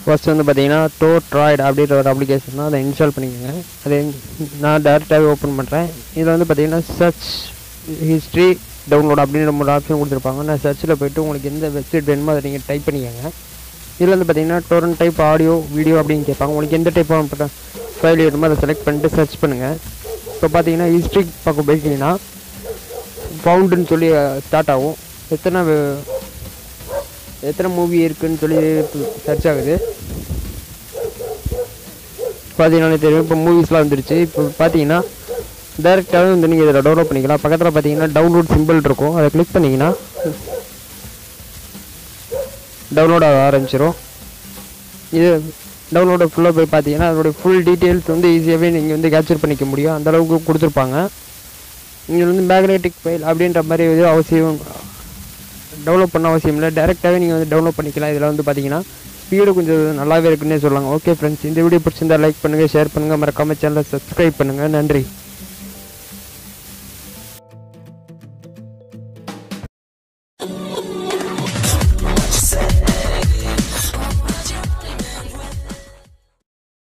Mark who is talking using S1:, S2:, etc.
S1: first வந்து பார்த்தீங்கன்னா to droid அப்படின்ற ஒரு அப்ளிகேஷன் தான் அதை இன்ஸ்டால் பண்ணிக்கோங்க அதை நான் டேரெக்டாகவே ஓப்பன் பண்ணுறேன் இதில் வந்து பார்த்தீங்கன்னா சர்ச் ஹிஸ்ட்ரி டவுன்லோட் அப்படின்ற ஒரு ஆப்ஷன் கொடுத்துருப்பாங்க நான் சர்ச்சில் போயிட்டு உங்களுக்கு எந்த வெப்சைட் வேணுமோ அதை நீங்கள் டைப் பண்ணிக்கோங்க இதில் வந்து பார்த்தீங்கன்னா டோரன் டைப் ஆடியோ வீடியோ அப்படின்னு கேட்பாங்க உங்களுக்கு எந்த டைப் ஃபைல் வேணுமோ அதை செலக்ட் பண்ணிட்டு சர்ச் பண்ணுங்கள் இப்போ பார்த்தீங்கன்னா ஹிஸ்ட்ரி பக்கம் போயிட்டீங்கன்னா ஃபவுண்டுன்னு சொல்லி ஸ்டார்ட் ஆகும் எத்தனை வே- எத்தனை மூவி இருக்குன்னு சொல்லி சர்ச் ஆகுது பார்த்தீங்கன்னா தெரியும் இப்போ மூவிஸ்லாம் வந்துருச்சு இப்போ பார்த்தீங்கன்னா டேரெக்டாகவே வந்து நீங்கள் இதில் டவுன்லோட் பண்ணிக்கலாம் பக்கத்தில் பார்த்தீங்கன்னா டவுன்லோட் சிம்பிள் இருக்கும் அதை கிளிக் பண்ணிங்கன்னா டவுன்லோட் ஆக ஆரம்பிச்சிடும் இது டவுன்லோட ஃபுல்லாக போய் பார்த்தீங்கன்னா அதோடைய ஃபுல் டீட்டெயில்ஸ் வந்து ஈஸியாகவே நீங்கள் வந்து கேப்சர் பண்ணிக்க முடியும் அந்த அளவுக்கு கொடுத்துருப்பாங்க நீங்கள் வந்து மேக்னெட்டிக் ஃபைல் அப்படின்ற மாதிரி இது அவசியம் டவுன்லோட் பண்ண அவசியம் இல்லை டேரெக்டாகவே நீங்கள் வந்து டவுன்லோட் பண்ணிக்கலாம் இதில் வந்து பார்த்தீங்கன்னா ஸ்பீடு கொஞ்சம் நல்லாவே இருக்குன்னே சொல்லலாம் ஓகே ஃப்ரெண்ட்ஸ் இந்த வீடியோ பிடிச்சிருந்தா லைக் பண்ணுங்கள் ஷேர் பண்ணுங்கள் மறக்காமல் சேனலை சப்ஸ்கிரைப் பண்ணுங்கள் நன்றி